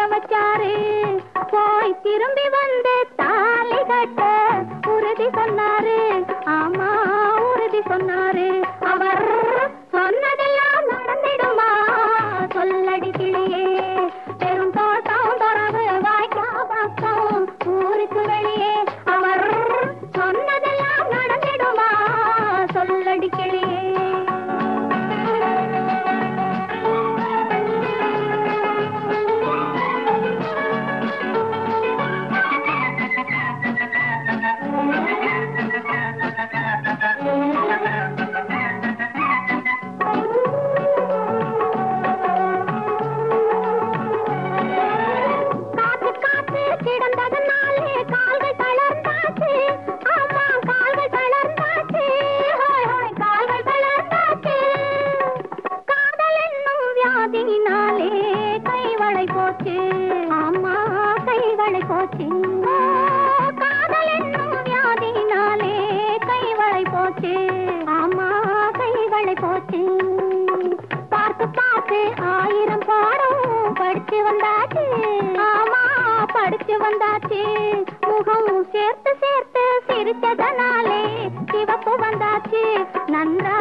வச்சாரு போய் திரும்பி வந்து தாலி கட்ட உறுதி சொன்னாரு ஆமா உறுதி சொன்னாரு அவர் சொன்னதெல்லாம் நடந்திடுமா சொல்லடி கிளியே பெரும் தோட்டம் துறவு வாய்க்கா பக்கம் ஊருக்கு வெளியே அவர் சொன்னதெல்லாம் நடந்திடுமா சொல்லடி கிளியே காத்து காத்து கிடந்ததனாலே கால்கள் தளர்ந்தாச்சு ஆமா கால்கள் தளர்ந்தாச்சு ஹோய் ஹோய் கால்கள் தளர்ந்தாச்சு காதல் என்னும் வியாதியினாலே கைவளை போச்சு ஆமா கைவளை போச்சு ஓ, காதல் என்னும் வியாதியினாலே கைவளை போச்சு ஆமா கைவளை போச்சு பார்த்து பார்த்து ஆயிரம் பாடம் படிச்சு வந்தாச்சு ஆமா படிச்சு வந்தாச்சு முகம் சேர்த்து சேர்த்து சிரிச்சதனாலே சிவப்பு வந்தாச்சு நன்றா